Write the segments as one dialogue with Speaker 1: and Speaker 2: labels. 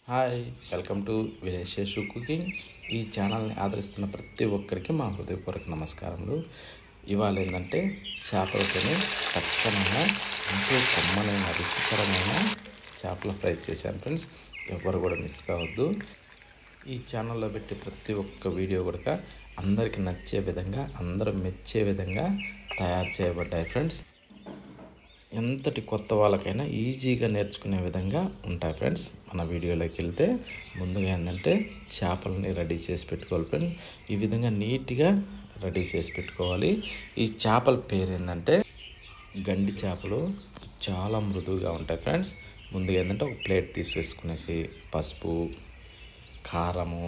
Speaker 1: hi welcome to village Seshu cooking ఈ ఛానల్ని ఆదరిస్తున్న ప్రతి ఒక్కరికి మా హృదయపూర్వక నమస్కారములు ఇవాళ ఏంటంటే చేపలతోని చక్కనైన ఎంతో కమ్మనైన రుచికరమైన చేపల ఫ్రై చేశాను ఫ్రెండ్స్ ఎవరు కూడా మిస్ కావద్దు ఈ ఛానల్లో పెట్టే ప్రతి ఒక్క వీడియో కూడా అందరికీ నచ్చే విధంగా అందరూ మెచ్చే విధంగా తయారు చేయబడ్డాయి ఫ్రెండ్స్ ఎంతటి కొత్త వాళ్ళకైనా ఈజీగా నేర్చుకునే విధంగా ఉంటాయి ఫ్రెండ్స్ మన వీడియోలోకి వెళ్తే ముందుగా ఏంటంటే చేపలని రెడీ చేసి పెట్టుకోవాలి ఫ్రెండ్స్ ఈ విధంగా నీట్గా రెడీ చేసి పెట్టుకోవాలి ఈ చేపల పేరు ఏంటంటే గండి చేపలు చాలా మృదువుగా ఉంటాయి ఫ్రెండ్స్ ముందుగా ఏంటంటే ఒక ప్లేట్ తీసేసుకునేసి పసుపు కారము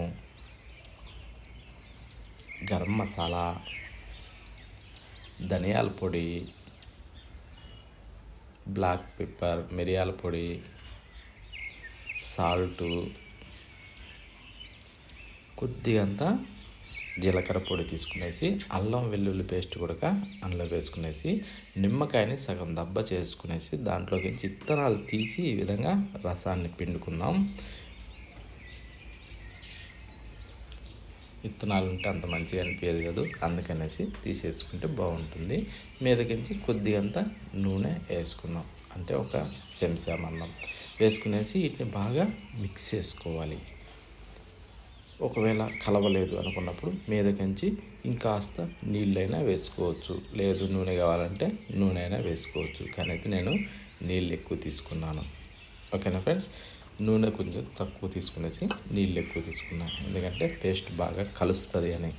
Speaker 1: గరం మసాలా ధనియాల పొడి బ్లాక్ పెప్పర్ మిరియాల పొడి సాల్టు కొద్దిగంత జీలకర్ర పొడి తీసుకునేసి అల్లం వెల్లుల్లి పేస్ట్ కూడా అందులో వేసుకునేసి నిమ్మకాయని సగం దబ్బ చేసుకునేసి దాంట్లోకి చిత్తనాలు తీసి ఈ విధంగా రసాన్ని పిండుకుందాం విత్తనాలు ఉంటే అంత మంచిగా అనిపించదు కదా అందుకనేసి తీసేసుకుంటే బాగుంటుంది మీదకించి కొద్దిగంత నూనె వేసుకుందాం అంటే ఒక చెంచా మందం వేసుకునేసి వీటిని బాగా మిక్స్ చేసుకోవాలి ఒకవేళ కలవలేదు అనుకున్నప్పుడు మీదకించి ఇంకాస్త నీళ్ళైనా వేసుకోవచ్చు లేదు నూనె కావాలంటే నూనె అయినా వేసుకోవచ్చు కానీ అయితే నేను నీళ్ళు ఎక్కువ తీసుకున్నాను ఓకేనా ఫ్రెండ్స్ నూనె కొంచెం తక్కువ తీసుకునేసి నీళ్ళు ఎక్కువ తీసుకున్నాను ఎందుకంటే పేస్ట్ బాగా కలుస్తుంది అని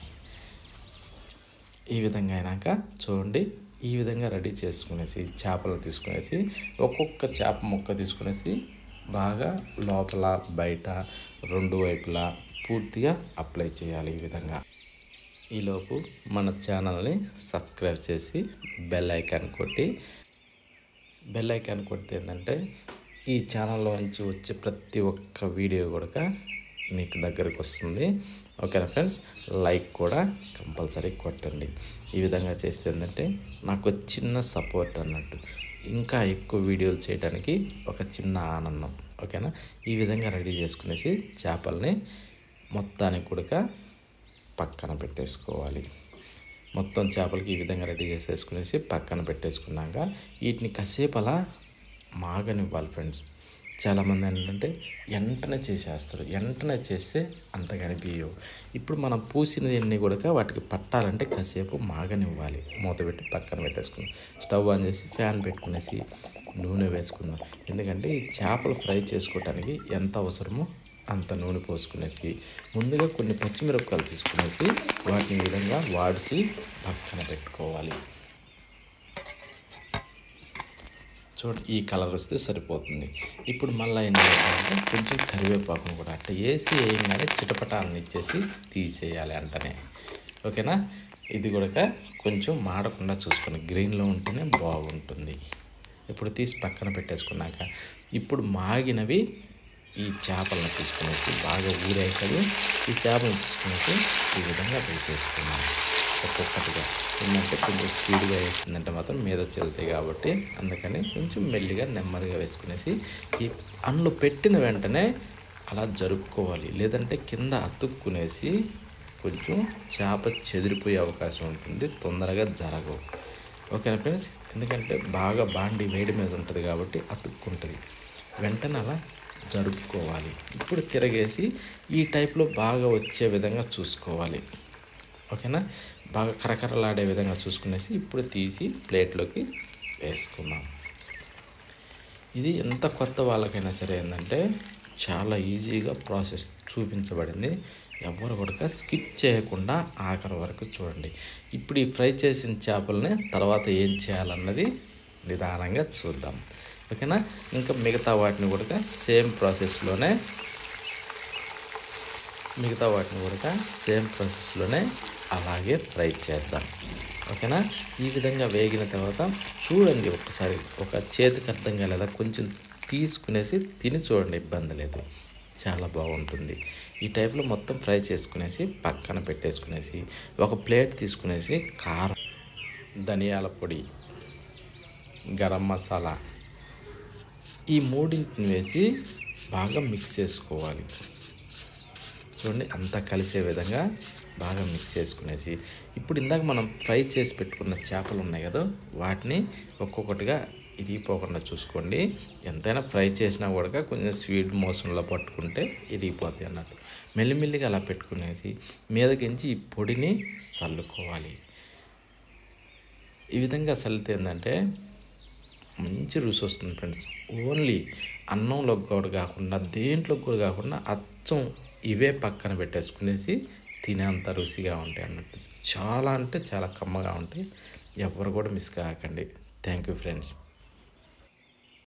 Speaker 1: ఈ విధంగా అయినాక చూడండి ఈ విధంగా రెడీ చేసుకునేసి చేపలు తీసుకునేసి ఒక్కొక్క చేప ముక్క తీసుకునేసి బాగా లోపల బయట రెండు వైపులా పూర్తిగా అప్లై చేయాలి ఈ విధంగా ఈలోపు మన ఛానల్ని సబ్స్క్రైబ్ చేసి బెల్ ఐకాన్ కొట్టి బెల్ ఐకాన్ కొడితే ఏంటంటే ఈ ఛానల్లో నుంచి వచ్చే ప్రతి ఒక్క వీడియో కూడా మీకు దగ్గరకు వస్తుంది ఓకేనా ఫ్రెండ్స్ లైక్ కూడా కంపల్సరీ కొట్టండి ఈ విధంగా చేస్తే ఏంటంటే నాకు చిన్న సపోర్ట్ అన్నట్టు ఇంకా ఎక్కువ వీడియోలు చేయడానికి ఒక చిన్న ఆనందం ఓకేనా ఈ విధంగా రెడీ చేసుకునేసి చేపల్ని మొత్తానికి కూడా పక్కన పెట్టేసుకోవాలి మొత్తం చేపలకి ఈ విధంగా రెడీ చేసేసుకునేసి పక్కన పెట్టేసుకున్నాక వీటిని కాసేపు అలా మాగనివ్వాలి ఫ్రెండ్స్ చాలామంది ఏంటంటే వెంటనే చేసేస్తారు వెంటనే చేస్తే అంత కనిపించవు ఇప్పుడు మనం పూసినవన్నీ కూడా వాటికి పట్టాలంటే కాసేపు మాగనివ్వాలి మూత పెట్టి పక్కన పెట్టేసుకుందాం స్టవ్ ఆన్ చేసి ఫ్యాన్ పెట్టుకునేసి నూనె వేసుకుందాం ఎందుకంటే ఈ చేపలు ఫ్రై చేసుకోవటానికి ఎంత అవసరమో అంత నూనె పోసుకునేసి ముందుగా కొన్ని పచ్చిమిరపకాయలు తీసుకునేసి వాటిని ఈ విధంగా వాడిసి పక్కన పెట్టుకోవాలి చూడండి ఈ కలర్ వస్తే సరిపోతుంది ఇప్పుడు మళ్ళీ ఏం చేయాలంటే కొంచెం కరివేపాకును కూడా అట్ట వేసి వేయగానే చిటపటాన్ని ఇచ్చేసి తీసేయాలి అంటనే ఓకేనా ఇది కూడా కొంచెం మాడకుండా చూసుకొని గ్రీన్లో ఉంటేనే బాగుంటుంది ఇప్పుడు తీసి పక్కన పెట్టేసుకున్నాక ఇప్పుడు మాగినవి ఈ చేపలను తీసుకునేసి బాగా ఊరేకలు ఈ చేపలను తీసుకునేసి ఈ విధంగా వేసేసుకున్నాం ఒక్కొక్కటిగా ఏంటంటే కొంచెం స్పీడ్గా వేసిందంటే మాత్రం మీద చెల్తాయి కాబట్టి అందుకని కొంచెం మెల్లిగా నెమ్మదిగా వేసుకునేసి ఈ అందులో పెట్టిన వెంటనే అలా జరుపుకోవాలి లేదంటే కింద అతుక్కునేసి కొంచెం చేప చెదిరిపోయే అవకాశం ఉంటుంది తొందరగా జరగవు ఓకేనా ఫ్రెండ్స్ ఎందుకంటే బాగా బాండి వేడి మీద ఉంటుంది కాబట్టి అతుక్కుంటుంది వెంటనే అలా జరుపుకోవాలి ఇప్పుడు తిరగేసి ఈ టైప్లో బాగా వచ్చే విధంగా చూసుకోవాలి ఓకేనా బాగా కరకరలాడే విధంగా చూసుకునేసి ఇప్పుడు తీసి ప్లేట్లోకి వేసుకుందాం ఇది ఎంత కొత్త వాళ్ళకైనా సరే ఏంటంటే చాలా ఈజీగా ప్రాసెస్ చూపించబడింది ఎవరు కూడా స్కిప్ చేయకుండా ఆఖరి వరకు చూడండి ఇప్పుడు ఈ ఫ్రై చేసిన చేపలని తర్వాత ఏం చేయాలన్నది నిదానంగా చూద్దాం ఓకేనా ఇంకా మిగతా వాటిని కూడా సేమ్ ప్రాసెస్లోనే మిగతా వాటిని కూడా సేమ్ ప్రాసెస్లోనే అలాగే ఫ్రై చేద్దాం ఓకేనా ఈ విధంగా వేగిన తర్వాత చూడండి ఒక్కసారి ఒక చేతికి అర్థం కాలేదా కొంచెం తీసుకునేసి తిని చూడండి ఇబ్బంది లేదు చాలా బాగుంటుంది ఈ టైప్లో మొత్తం ఫ్రై చేసుకునేసి పక్కన పెట్టేసుకునేసి ఒక ప్లేట్ తీసుకునేసి కారం ధనియాల పొడి గరం మసాలా ఈ మూడింటిని వేసి బాగా మిక్స్ చేసుకోవాలి చూడండి అంతా కలిసే విధంగా బాగా మిక్స్ చేసుకునేసి ఇప్పుడు ఇందాక మనం ఫ్రై చేసి పెట్టుకున్న చేపలు ఉన్నాయి కదా వాటిని ఒక్కొక్కటిగా ఇరిగిపోకుండా చూసుకోండి ఎంతైనా ఫ్రై చేసినా కూడా కొంచెం స్వీట్ మోసంలో పట్టుకుంటే ఇరిగిపోతాయి అన్నట్టు మెల్లిమెల్లిగా అలా పెట్టుకునేసి మీదకించి ఈ పొడిని చల్లుకోవాలి ఈ విధంగా చల్లితే ఏంటంటే మంచి రుచి వస్తుంది ఫ్రెండ్స్ ఓన్లీ అన్నంలో కూడా కాకుండా దేంట్లోకి కూడా కాకుండా అచ్చం ఇవే పక్కన పెట్టేసుకునేసి తినేంత రుచిగా ఉంటాయి అన్నట్టు చాలా అంటే చాలా కమ్మగా ఉంటాయి ఎవరు కూడా మిస్ కాకండి థ్యాంక్ యూ ఫ్రెండ్స్